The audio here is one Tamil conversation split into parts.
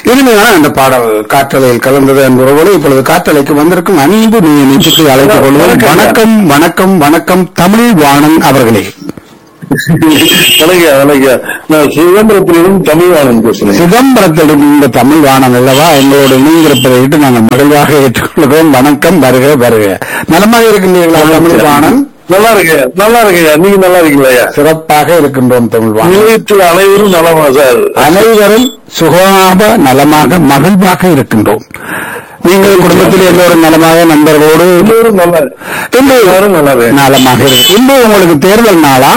இனிமையான அந்த பாடல் காற்றலையில் கலந்தது என்பவர்களோடு இப்பொழுது காற்றலைக்கு வந்திருக்கும் அன்பு நீ நெஞ்சுக்கு அழைத்துக் கொள்வோம் வணக்கம் வணக்கம் வணக்கம் தமிழ் வாணன் அவர்களே வணக்கம் வணக்கம் நான் சுதந்திரத்திலிருந்து தமிழ்வாணன் பேசுறேன் சிதம்பரத்திடம் இந்த தமிழ் வாணன் அல்லவா எங்களோடு இணைந்திருப்பதை விட்டு நாங்கள் மகிழ்வாக ஏற்றுக்கொள்கிறோம் வணக்கம் வருக வருக நலமாக இருக்கின்றீர்களா தமிழ் வாணன் நல்லா இருக்கு நல்லா இருக்குங்க நீங்க நல்லா இருக்கீங்களா சிறப்பாக இருக்கின்றோம் தமிழ் வாணன் நிலையத்தில் அனைவரும் நலமா சார் அனைவரும் சுகமாக நலமாக மகிழ்வாக இருக்கின்றோம் நீங்கள் குடும்பத்தில் எல்லோரும் நலமாக நண்பர்களோடு எல்லோரும் நல்லா இன்று எல்லாரும் நல்லா இருக்கு நலமாக இருக்கு இன்று உங்களுக்கு தேர்தல் நாளா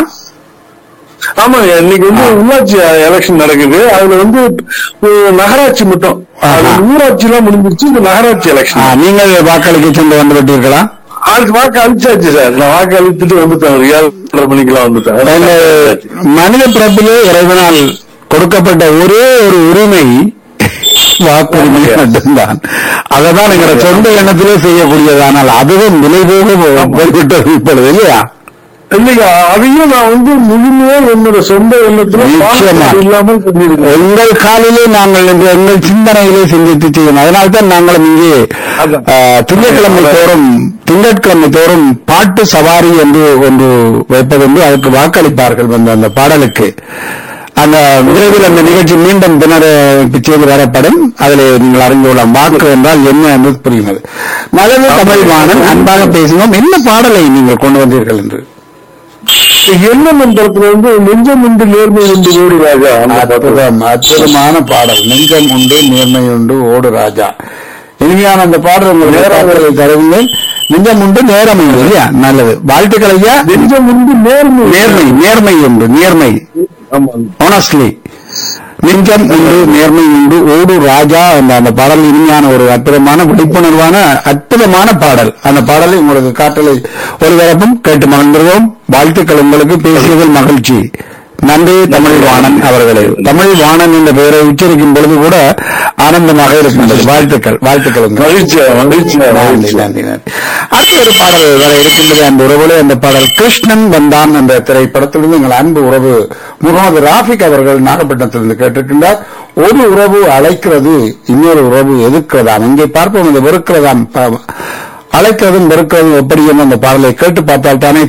ஆமாங்க இன்னைக்கு வந்து உள்ளாட்சி எலெக்ஷன் நடக்குது அதுல வந்து அஹ், நகராட்சி மட்டும் அது ஆஹா. ஊராட்சி எல்லாம் முடிஞ்சிருச்சு இந்த நகராட்சி ஆ, எலெக்ஷன் நீங்கள் வாக்களிக்க சென்று வந்து விட்டீர்களா அதுக்கு வாக்கு அழிச்சாச்சு சார் நான் வாக்கு அழித்துட்டு வந்துட்டேன் ஒரு ஏழரை மணிக்கெல்லாம் இந்த வந்துட்டேன் மனித பிறப்பிலே இறைவனால் கொடுக்கப்பட்ட ஒரே ஒரு உரிமை வாக்குரிமை மட்டும்தான் அததான் எங்களோட சொந்த எண்ணத்திலே செய்யக்கூடியதானால் அதுவும் விலை போக போய்விட்டது இப்பொழுது இல்லையா இல்லையா அதையும் நான் வந்து முழுமையா என்னோட சொந்த எண்ணத்துல நிச்சயமா. பாகுபாடு இல்லாமல் பண்ணிருக்கேன் எங்கள் காலிலே நாங்கள் என்று எங்கள் சிந்தனையிலே சிந்தித்து செய்யணும் அதனால்தான் நாங்களும் இங்கே அதான். ஆ, திங்கட்கிழமை தோறும் திங்கட்கிழமை தோறும் பாட்டு சவாரி என்று ஒன்று வைப்பதென்று அதற்கு வாக்களிப்பார்கள் வந்து அந்த பாடலுக்கு அந்த விரைவில் அந்த நிகழ்ச்சி மீண்டும் பின்னர் செய்து வரப்படும் அதில் நீங்கள் அறிந்து கொள்ளலாம் வாக்கு என்றால் என்ன என்று புரிகிறது நல்லது தமிழ் வாணன் அன்பாக பேசினோம் என்ன பாடலை நீங்கள் கொண்டு வந்தீர்கள் என்று என்ன மந்திரத்துல வந்து நெஞ்சம் உண்டு நேர்மை உண்டு ஓடி ராஜா அந்த பாட்டு. அற்புதம் அற்புதமான பாடல் நெஞ்சம் உண்டு நேர்மை உண்டு ஓடு ராஜா இனிமையான அந்த பாடல் உங்கள் நேரங்களை தருவீங்கள் நெஞ்சம் உண்டு நேரம் உண்டு இல்லையா நல்லது வாழ்த்துக்கள் ஐயா நெஞ்சம் உண்டு நேர்மை நேர்மை நேர்மை உண்டு நேர்மை ஆமா ஆனஸ்ட்லி நெஞ்சம் உண்டு நேர்மை உண்டு ஓடு ராஜா என்ற அந்த பாடல் இனிமையான ஒரு அற்புதமான விழிப்புணர்வான அற்புதமான பாடல் அந்த பாடலை உங்களுக்கு காட்டலை ஒரு தரப்பும் கேட்டு மகிழ்ந்துருவோம் வாழ்த்துக்கள் உங்களுக்கு பேசியதில் மகிழ்ச்சி நன்றி தமிழ் வாணன் அவர்களே தமிழ் வாணன் என்ற பெயரை உச்சரிக்கும் பொழுது கூட ஆனந்தமாக இருக்கின்றது வாழ்த்துக்கள் வாழ்த்துக்கள் உங்களுக்கு. மகிழ்ச்சியா மகிழ்ச்சியா நன்றி மகிழ்ச்சியா நன்றி நன்றி அடுத்த ஒரு பாடல் வர இருக்கின்றது அந்த உறவுல அந்த பாடல் கிருஷ்ணன் வந்தான் என்ற திரைப்படத்திலிருந்து எங்கள் அன்பு உறவு முகமது ராஃபிக் அவர்கள் நாகப்பட்டினத்திலிருந்து கேட்டிருக்கின்றார் ஒரு உறவு அழைக்கிறது இன்னொரு உறவு எதிர்க்கிறதாம் இங்கே பார்ப்போம் இந்த வெறுக்கிறதாம் ப- அழைக்கிறதும் வெறுக்கிறதும் எப்படி என்று அந்த பாடலை கேட்டு பார்த்தால் தானே